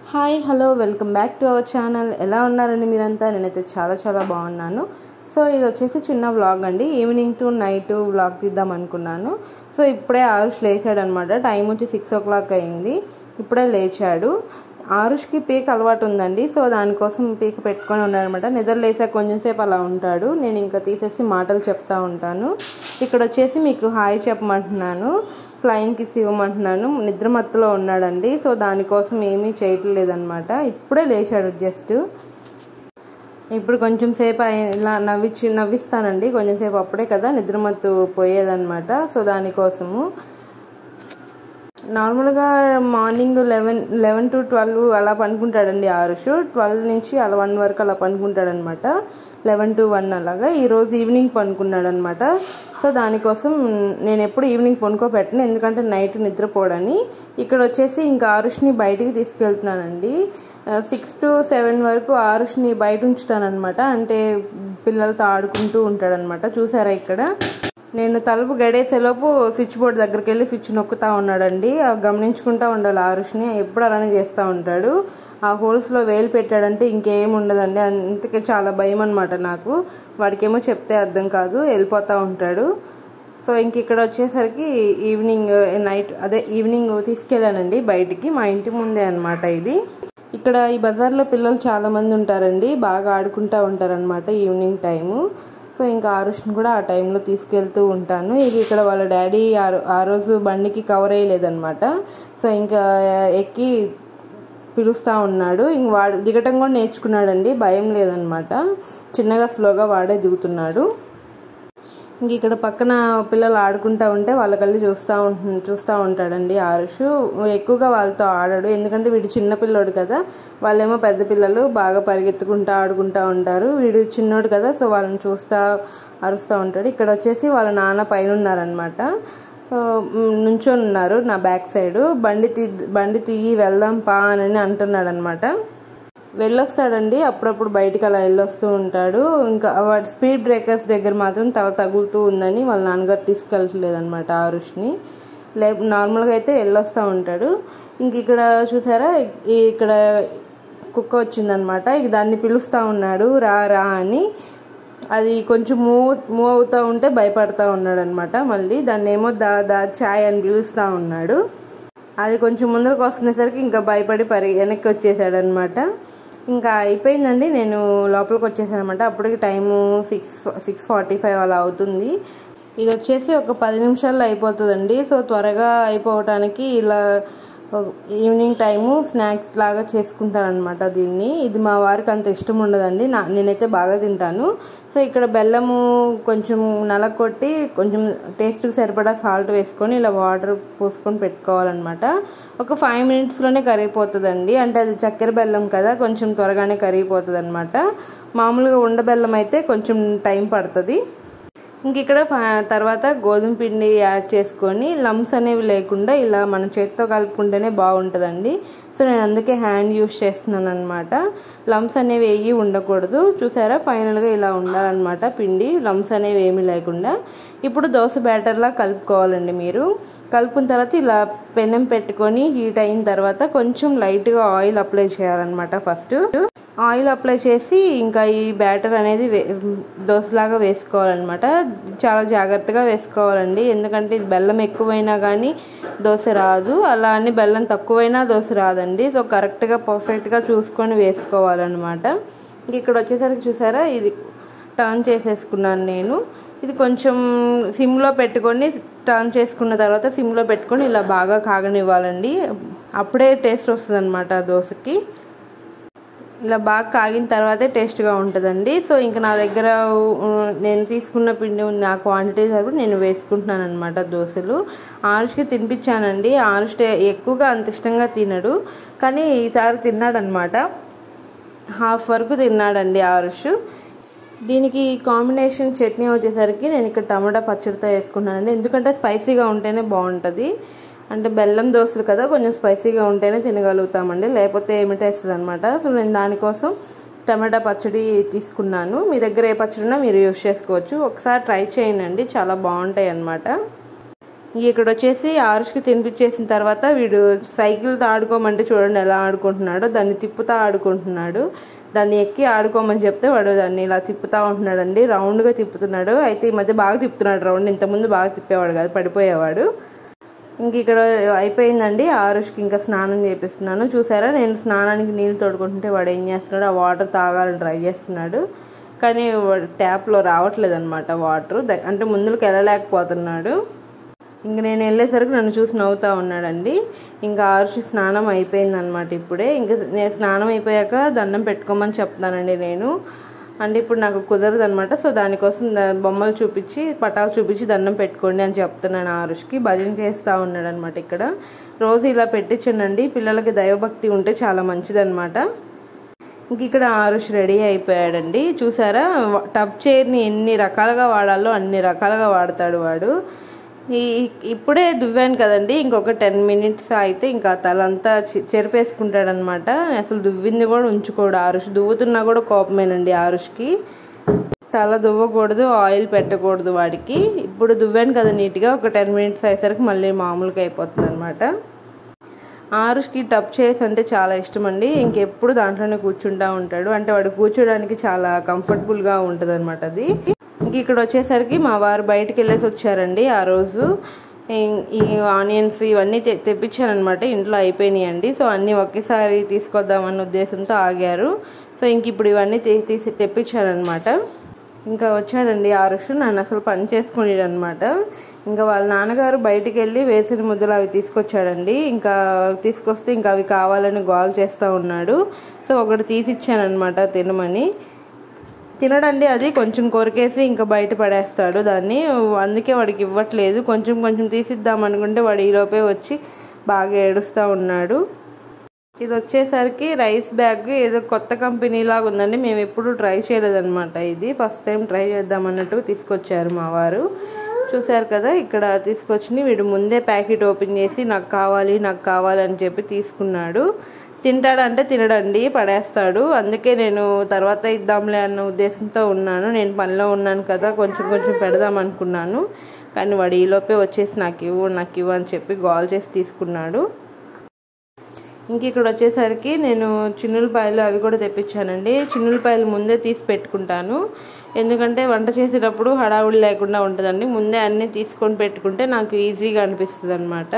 Hi hello welcome back to our channel ఎలా ఉన్నారండి మీరంతా నేనైతే చాలా చాలా బాగున్నాను సో ఇది వచ్చేసి చిన్న వ్లాగ్ అండి ఈవినింగ్ టు నైట్ వ్లాగ్ తీద్దాం అనుకున్నాను సో ఇప్పుడే ఆరుష్ లేచాడు అనమాట టైం వచ్చి సిక్స్ ఓ క్లాక్ అయింది ఇప్పుడే లేచాడు ఆరుష్కి పీక్ అలవాటు ఉందండి సో దానికోసం పీక్ పెట్టుకొని ఉన్నాడనమాట నిద్ర లేసాక కొంచెం సేపు అలా ఉంటాడు నేను ఇంకా తీసేసి మాటలు చెప్తా ఉంటాను ఇక్కడ వచ్చేసి మీకు హాయ్ చెప్పమంటున్నాను ఫ్లయింగ్ కిస్ ఇవ్వమంటున్నాను నిద్ర మత్తులో ఉన్నాడండి సో దానికోసం ఏమీ చేయట్లేదన్నమాట ఇప్పుడే లేచాడు జస్ట్ ఇప్పుడు కొంచెం సేపు ఇలా నవ్వించి నవ్విస్తానండి కొంచెం సేపు అప్పుడే కదా నిద్రమత్తు పోయేదన్నమాట సో దానికోసము నార్మల్గా morning eleven eleven to twelve అలా పనుకుంటాడండి ఆరుష్ ట్వెల్వ్ నుంచి అలా వన్ వరకు అలా పనుకుంటాడనమాట లెవెన్ టు వన్ అలాగా ఈరోజు ఈవినింగ్ పనుకున్నాడు అనమాట సో దానికోసం నేను ఎప్పుడు ఈవినింగ్ పనుకోబెట్టను ఎందుకంటే నైట్ నిద్రపోడని ఇక్కడ వచ్చేసి ఇంకా ఆరుష్ని బయటికి తీసుకెళ్తున్నానండి సిక్స్ టు సెవెన్ వరకు ఆరుష్ని బయట ఉంచుతానమాట అంటే పిల్లలతో ఆడుకుంటూ ఉంటాడనమాట చూసారా ఇక్కడ నేను తలుపు గడేసేలోపు స్విచ్ బోర్డ్ దగ్గరికి వెళ్ళి స్విచ్ నొక్కుతా ఉన్నాడండి గమనించుకుంటా ఉండాలి ఆరుష్ని ఎప్పుడు అలానే చేస్తూ ఉంటాడు ఆ హోల్స్లో వేలు పెట్టాడంటే ఇంకేం ఉండదండి అందుకే చాలా భయం అనమాట నాకు వాడికేమో చెప్తే అర్థం కాదు వెళ్ళిపోతూ ఉంటాడు సో ఇంక ఇక్కడ వచ్చేసరికి ఈవినింగ్ నైట్ అదే ఈవినింగ్ తీసుకెళ్ళానండి బయటికి మా ఇంటి ముందే అనమాట ఇది ఇక్కడ ఈ బజార్లో పిల్లలు చాలామంది ఉంటారండి బాగా ఆడుకుంటూ ఉంటారనమాట ఈవినింగ్ టైము సో ఇంకా ఆరుష్ని కూడా ఆ టైంలో తీసుకెళ్తూ ఉంటాను ఇక ఇక్కడ వాళ్ళ డాడీ ఆ రోజు బండికి కవర్ అయ్యలేదనమాట సో ఇంకా ఎక్కి పిలుస్తూ ఉన్నాడు ఇంక వాడు దిగటం కూడా నేర్చుకున్నాడండి భయం లేదనమాట చిన్నగా స్లోగా వాడే దిగుతున్నాడు ఇంక ఇక్కడ పక్కన పిల్లలు ఆడుకుంటూ ఉంటే వాళ్ళకెళ్ళి చూస్తూ ఉంటు చూస్తూ ఉంటాడండి ఆరుష్ ఎక్కువగా వాళ్ళతో ఆడాడు ఎందుకంటే వీడు చిన్న పిల్లోడు కదా వాళ్ళేమో పెద్ద పిల్లలు బాగా పరిగెత్తుకుంటూ ఆడుకుంటూ ఉంటారు వీడు చిన్నోడు కదా సో వాళ్ళని చూస్తూ అరుస్తూ ఉంటాడు ఇక్కడ వచ్చేసి వాళ్ళ నాన్న పైన ఉన్నారనమాట నుంచొని ఉన్నారు నా బ్యాక్ సైడ్ బండి తీ బండి తీయి వెళ్దాం పా అని అంటున్నాడు అనమాట వెళ్ళొస్తాడండి అప్పుడప్పుడు బయటికి అలా వెళ్ళొస్తూ ఉంటాడు ఇంకా వాటి స్పీడ్ బ్రేకర్స్ దగ్గర మాత్రం తల తగులుతూ ఉందని వాళ్ళ నాన్నగారు తీసుకెళ్ళట్లేదనమాట ఆరుష్ని లే నార్మల్గా అయితే వెళ్ళొస్తూ ఉంటాడు ఇంక ఇక్కడ చూసారా ఇక్కడ కుక్క వచ్చిందనమాట ఇక దాన్ని పిలుస్తూ ఉన్నాడు రా రా అని అది కొంచెం మూవ్ మూవ్ అవుతూ ఉంటే భయపడతా ఉన్నాడు అనమాట మళ్ళీ దాన్ని ఏమో దా దా ఛాయ్ అని పిలుస్తూ ఉన్నాడు అది కొంచెం ముందరకు వస్తునేసరికి ఇంకా భయపడి పరి వెనక్కి వచ్చేసాడనమాట ఇంకా అయిపోయిందండి నేను లోపలికి వచ్చేసాను అనమాట అప్పటికి time six six forty five అలా అవుతుంది ఇది వచ్చేసి ఒక పది నిమిషాల్లో అయిపోతుందండి సో త్వరగా అయిపోవటానికి ఇలా ఈవినింగ్ టైము స్నాక్స్ లాగా చేసుకుంటానమాట దీన్ని ఇది మా వారికి అంత ఇష్టం ఉండదండి నా నేనైతే బాగా తింటాను సో ఇక్కడ బెల్లము కొంచెం నలకొట్టి కొంచెం టేస్ట్కి సరిపడా సాల్ట్ వేసుకొని ఇలా వాటర్ పోసుకొని పెట్టుకోవాలన్నమాట ఒక ఫైవ్ మినిట్స్లోనే కరిగిపోతుందండి అంటే అది చక్కెర బెల్లం కదా కొంచెం త్వరగానే కరిగిపోతుంది అనమాట మామూలుగా ఉండ బెల్లం అయితే కొంచెం టైం పడుతుంది ఇంక ఇక్కడ తర్వాత గోధుమ పిండి యాడ్ చేసుకొని లమ్స్ అనేవి లేకుండా ఇలా మన చేతితో కలుపుకుంటేనే బాగుంటుందండి సో నేను అందుకే హ్యాండ్ యూస్ చేస్తున్నాను అనమాట లమ్స్ అనేవి ఏవి ఉండకూడదు చూసారా ఫైనల్గా ఇలా ఉండాలన్నమాట పిండి లమ్స్ అనేవి ఏమీ లేకుండా ఇప్పుడు దోశ బ్యాటర్లా కలుపుకోవాలండి మీరు కలుపుకున్న తర్వాత ఇలా పెనం పెట్టుకొని హీట్ అయిన తర్వాత కొంచెం లైట్గా ఆయిల్ అప్లై చేయాలన్నమాట ఫస్ట్ ఆయిల్ అప్లై చేసి ఇంకా ఈ బ్యాటర్ అనేది వే దోశలాగా వేసుకోవాలన్నమాట చాలా జాగ్రత్తగా వేసుకోవాలండి ఎందుకంటే ఇది బెల్లం ఎక్కువైనా కానీ దోశ రాదు అలా అని బెల్లం తక్కువైనా దోశ రాదండి సో కరెక్ట్గా పర్ఫెక్ట్గా చూసుకొని వేసుకోవాలన్నమాట ఇక్కడ వచ్చేసరికి చూసారా ఇది టర్న్ చేసేసుకున్నాను నేను ఇది కొంచెం సిమ్లో పెట్టుకొని టర్న్ చేసుకున్న తర్వాత సిమ్లో పెట్టుకొని ఇలా బాగా కాగనివ్వాలండి అప్పుడే టేస్ట్ వస్తుంది అనమాట దోశకి ఇలా బాగా కాగిన తర్వాతే టేస్ట్గా ఉంటుందండి సో ఇంకా నా దగ్గర నేను తీసుకున్న పిండి నా క్వాంటిటీ సరిపడి నేను వేసుకుంటున్నాను అనమాట దోశలు ఆరుష్కి తినిపించానండి ఆరుష్ ఎక్కువగా అంత ఇష్టంగా తినడు కానీ ఈసారి తిన్నాడనమాట హాఫ్ వరకు తిన్నాడండి ఆరుష్ దీనికి కాంబినేషన్ చట్నీ వచ్చేసరికి నేను ఇక్కడ టమాటా పచ్చడితో వేసుకున్నానండి ఎందుకంటే స్పైసీగా ఉంటేనే బాగుంటుంది అంటే బెల్లం దోశలు కదా కొంచెం స్పైసీగా ఉంటేనే తినగలుగుతామండి లేకపోతే ఏమిటేస్తుంది అనమాట సో నేను దానికోసం టమాటా పచ్చడి తీసుకున్నాను మీ దగ్గర ఏ పచ్చడినా మీరు యూస్ చేసుకోవచ్చు ఒకసారి ట్రై చేయండి చాలా బాగుంటాయి అన్నమాట ఇక్కడ వచ్చేసి ఆరుష్కి తినిపించేసిన తర్వాత వీడు సైకిల్తో ఆడుకోమంటే చూడండి ఎలా ఆడుకుంటున్నాడో దాన్ని తిప్పుతా ఆడుకుంటున్నాడు దాన్ని ఎక్కి ఆడుకోమని చెప్తే వాడు దాన్ని ఇలా తిప్పుతా ఉంటున్నాడండి రౌండ్గా తిప్పుతున్నాడు అయితే ఈ మధ్య బాగా తిప్పుతున్నాడు రౌండ్ ఇంతకుముందు బాగా తిప్పేవాడు కాదు పడిపోయేవాడు ఇంక ఇక్కడ అయిపోయిందండి ఆరుష్కి ఇంకా స్నానం చేపిస్తున్నాను చూసారా నేను స్నానానికి నీళ్ళు తోడుకుంటుంటే వాడు ఏం చేస్తున్నాడు ఆ వాటర్ తాగాలని ట్రై చేస్తున్నాడు కానీ వాడు ట్యాప్లో రావట్లేదు అనమాట వాటర్ అంటే ముందుకు వెళ్ళలేకపోతున్నాడు ఇంక నేను వెళ్ళేసరికి నన్ను చూసి నవ్వుతా ఉన్నాడండి ఇంకా ఆరుషి స్నానం అయిపోయిందనమాట ఇప్పుడే ఇంకా నేను స్నానం అయిపోయాక దండం పెట్టుకోమని చెప్తానండి నేను అంటే ఇప్పుడు నాకు కుదరదు అనమాట సో దానికోసం బొమ్మలు చూపించి పటాలు చూపించి దండం పెట్టుకోండి అని చెప్తున్నాను ఆరుష్కి భజన చేస్తూ ఉన్నాడు అనమాట ఇక్కడ రోజు ఇలా పెట్టించండి పిల్లలకి దైవభక్తి ఉంటే చాలా మంచిదన్నమాట ఇంక ఇక్కడ ఆరుష్ రెడీ అయిపోయాడండి చూసారా టబ్ చైర్ని ఎన్ని రకాలుగా వాడాలో అన్ని రకాలుగా వాడతాడు వాడు ఈ ఇప్పుడే దువ్వాను కదండి ఇంకొక టెన్ మినిట్స్ అయితే ఇంకా తలంతా చెరిపేసుకుంటాడనమాట అసలు దువ్వింది కూడా ఉంచుకోడు ఆరుష్ దువ్వుతున్నా కూడా కోపమేనండి ఆరుష్కి తల దువ్వకూడదు ఆయిల్ పెట్టకూడదు వాడికి ఇప్పుడు దువ్వాను కదా నీట్గా ఒక టెన్ మినిట్స్ అయ్యేసరికి మళ్ళీ మామూలుగా అయిపోతుంది అనమాట ఆరుష్కి టప్ చేసి అంటే చాలా ఇష్టం అండి ఇంకెప్పుడు దాంట్లోనే కూర్చుంటా ఉంటాడు అంటే వాడు కూర్చోడానికి చాలా కంఫర్టబుల్గా ఉంటుంది అనమాట అది ఇంక ఇక్కడ వచ్చేసరికి మా వారు బయటకు వెళ్ళేసి వచ్చారండి ఆ రోజు ఈ ఆనియన్స్ ఇవన్నీ తె తెప్పించారనమాట ఇంట్లో అయిపోయినాయండి సో అన్నీ ఒకేసారి తీసుకొద్దామన్న ఉద్దేశంతో ఆగారు సో ఇంక ఇప్పుడు ఇవన్నీ తీసి తెప్పించారనమాట ఇంకా వచ్చాడండి ఆరుష్ నన్ను అసలు పని చేసుకునేది అనమాట ఇంకా వాళ్ళ నాన్నగారు బయటికి వెళ్ళి వేసిన ముద్దలు అవి తీసుకొచ్చాడండి ఇంకా తీసుకొస్తే ఇంకా అవి కావాలని గోల్ చేస్తూ ఉన్నాడు సో ఒకటి తీసిచ్చానమాట తినమని తినడండి అది కొంచెం కొరికేసి ఇంకా బయట పడేస్తాడు దాన్ని అందుకే వాడికి ఇవ్వట్లేదు కొంచెం కొంచెం తీసిద్దాం అనుకుంటే వాడు ఈలోపే వచ్చి బాగా ఏడుస్తూ ఉన్నాడు ఇది వచ్చేసరికి రైస్ బ్యాగ్ ఏదో కొత్త కంపెనీ లాగా ఉందండి మేము ఎప్పుడు ట్రై చేయలేదన్నమాట ఇది ఫస్ట్ టైం ట్రై చేద్దాం అన్నట్టు తీసుకొచ్చారు మా వారు చూశారు కదా ఇక్కడ తీసుకొచ్చి వీడు ముందే ప్యాకెట్ ఓపెన్ చేసి నాకు కావాలి నాకు కావాలి అని చెప్పి తీసుకున్నాడు తింటాడంటే తినడండి పడేస్తాడు అందుకే నేను తర్వాత ఇద్దాంలే అన్న ఉద్దేశంతో ఉన్నాను నేను పనిలో ఉన్నాను కదా కొంచెం కొంచెం పెడదాం అనుకున్నాను కానీ వాడు ఈలోపే వచ్చేసి నాకు ఇవ్వు నాకు ఇవ్వు అని చెప్పి గోల్ చేసి తీసుకున్నాడు ఇంక ఇక్కడ వచ్చేసరికి నేను చిన్నులపాయలు అవి కూడా తెప్పించానండి చిన్నులపాయలు ముందే తీసి పెట్టుకుంటాను ఎందుకంటే వంట చేసేటప్పుడు హడావుడి లేకుండా ఉంటుందండి ముందే అన్నీ తీసుకొని పెట్టుకుంటే నాకు ఈజీగా అనిపిస్తుంది అనమాట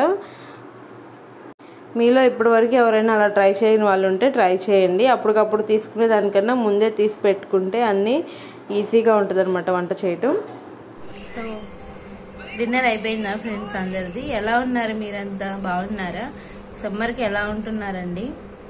మీలో ఇప్పటివరకు ఎవరైనా అలా ట్రై చేయని వాళ్ళు ఉంటే ట్రై చేయండి అప్పటికప్పుడు తీసుకునే దానికన్నా ముందే తీసి పెట్టుకుంటే అన్నీ ఈజీగా ఉంటుంది అనమాట వంట చేయటం డిన్నర్ అయిపోయిందా ఫ్రెండ్స్ అందరిది ఎలా ఉన్నారు మీరంతా బాగున్నారా సమ్మర్కి ఎలా ఉంటున్నారండి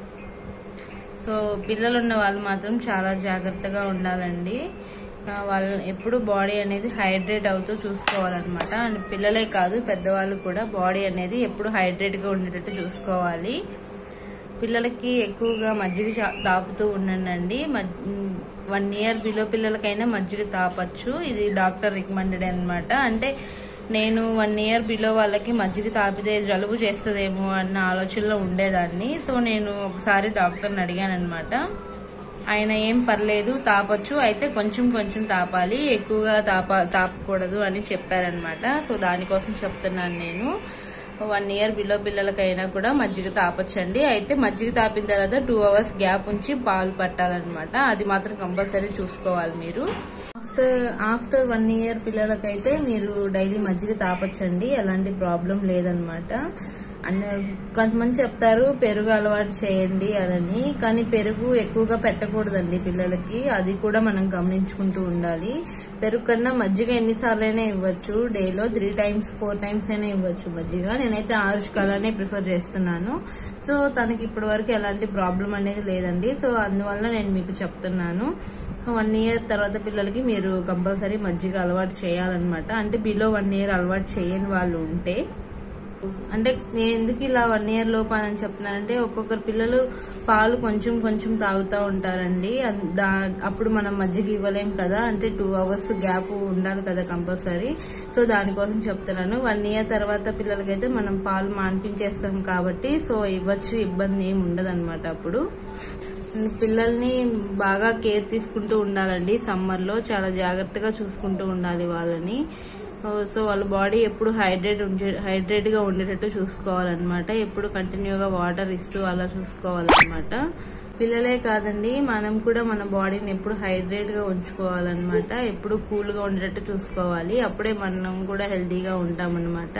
సో పిల్లలు ఉన్న వాళ్ళు మాత్రం చాలా జాగ్రత్తగా ఉండాలండి వాళ్ళ ఎప్పుడు బాడీ అనేది హైడ్రేట్ అవుతూ చూసుకోవాలన్నమాట అండ్ పిల్లలే కాదు పెద్దవాళ్ళు కూడా బాడీ అనేది ఎప్పుడు హైడ్రేట్గా ఉండేటట్టు చూసుకోవాలి పిల్లలకి ఎక్కువగా మజ్జిగ తాపుతూ ఉండండి వన్ ఇయర్ బిలో పిల్లలకైనా మజ్జిగ తాపచ్చు ఇది డాక్టర్ రికమెండెడ్ అనమాట అంటే నేను వన్ ఇయర్ బిలో వాళ్ళకి మజ్జిగ తాపితే జలుబు చేస్తుందేమో అన్న ఆలోచనలో ఉండేదాన్ని సో నేను ఒకసారి డాక్టర్ని అడిగాను అనమాట ఆయన ఏం పర్లేదు తాపొచ్చు అయితే కొంచెం కొంచెం తాపాలి ఎక్కువగా తాప తాపకూడదు అని చెప్పారనమాట సో దానికోసం చెప్తున్నాను నేను వన్ ఇయర్ బిలో పిల్లలకైనా కూడా మజ్జిగ తాపొచ్చండి అయితే మజ్జిగ తాపిన తర్వాత టూ అవర్స్ గ్యాప్ ఉంచి పాలు పట్టాలన్నమాట అది మాత్రం కంపల్సరీ చూసుకోవాలి మీరు ఆఫ్టర్ ఆఫ్టర్ వన్ ఇయర్ పిల్లలకైతే మీరు డైలీ మజ్జిగ తాపొచ్చండి ఎలాంటి ప్రాబ్లం లేదనమాట అండ్ కొంతమంది చెప్తారు పెరుగు అలవాటు చేయండి అని కానీ పెరుగు ఎక్కువగా పెట్టకూడదండి పిల్లలకి అది కూడా మనం గమనించుకుంటూ ఉండాలి పెరుగు కన్నా మజ్జిగ ఎన్నిసార్లైనా ఇవ్వచ్చు డేలో త్రీ టైమ్స్ ఫోర్ టైమ్స్ అయినా ఇవ్వచ్చు మజ్జిగ నేనైతే ఆరుష్ కలర్నే ప్రిఫర్ చేస్తున్నాను సో తనకి ఇప్పటి వరకు ఎలాంటి ప్రాబ్లం అనేది లేదండి సో అందువల్ల నేను మీకు చెప్తున్నాను వన్ ఇయర్ తర్వాత పిల్లలకి మీరు కంపల్సరీ మజ్జిగ అలవాటు చేయాలన్నమాట అంటే బిలో వన్ ఇయర్ అలవాటు చేయని వాళ్ళు ఉంటే అంటే నేను ఎందుకు ఇలా వన్ ఇయర్ లోపు అని చెప్తున్నానంటే ఒక్కొక్కరు పిల్లలు పాలు కొంచెం కొంచెం తాగుతూ ఉంటారండి దా అప్పుడు మనం మజ్జిగ ఇవ్వలేం కదా అంటే టూ అవర్స్ గ్యాప్ ఉండాలి కదా కంపల్సరీ సో దానికోసం చెప్తున్నాను వన్ ఇయర్ తర్వాత పిల్లలకైతే మనం పాలు మాన్పించేస్తాం కాబట్టి సో ఇవ్వచ్చు ఇబ్బంది ఏమి ఉండదు అప్పుడు పిల్లల్ని బాగా కేర్ తీసుకుంటూ ఉండాలండి సమ్మర్లో చాలా జాగ్రత్తగా చూసుకుంటూ ఉండాలి వాళ్ళని సో వాళ్ళ బాడీ ఎప్పుడు హైడ్రేట్ ఉండే హైడ్రేట్గా ఉండేటట్టు చూసుకోవాలన్నమాట ఎప్పుడు కంటిన్యూగా వాటర్ ఇస్తూ అలా చూసుకోవాలన్నమాట పిల్లలే కాదండి మనం కూడా మన బాడీని ఎప్పుడు హైడ్రేట్ గా ఉంచుకోవాలన్నమాట ఎప్పుడు కూల్ గా ఉండేటట్టు చూసుకోవాలి అప్పుడే మనం కూడా హెల్తీగా ఉంటామన్నమాట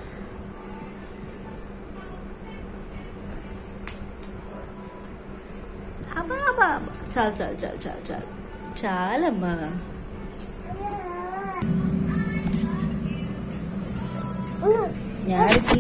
అబ్బా, అబ్బా, అబ్బా. చాలు చాలు చాలు చాలు చాలు చాలమ్మా యాడికి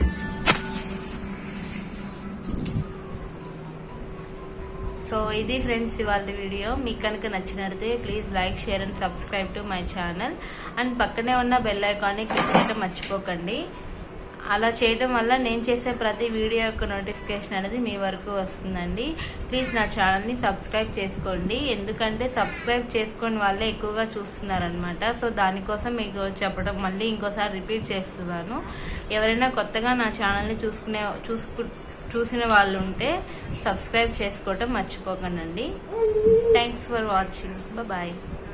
సో ఇది ఫ్రెండ్స్ ఇవాళ వీడియో మీకు కనుక నచ్చినట్లయితే please like share and subscribe to my channel and పక్కనే ఉన్న బెల్ ఐకాన్ని క్లిక్ చేయడం మర్చిపోకండి అలా చేయడం వల్ల నేను చేసే ప్రతి వీడియో యొక్క నోటిఫికేషన్ అనేది మీ వరకు వస్తుందండి ప్లీజ్ నా ఛానల్ని సబ్స్క్రైబ్ చేసుకోండి ఎందుకంటే సబ్స్క్రైబ్ చేసుకొని వాళ్ళే ఎక్కువగా చూస్తున్నారనమాట సో దానికోసం మీకు చెప్పడం మళ్ళీ ఇంకోసారి రిపీట్ చేస్తున్నాను ఎవరైనా కొత్తగా నా ఛానల్ని చూసుకునే చూసుకు చూసిన వాళ్ళు ఉంటే సబ్స్క్రైబ్ చేసుకోవటం మర్చిపోకండి థ్యాంక్స్ ఫర్ వాచింగ్ బాయ్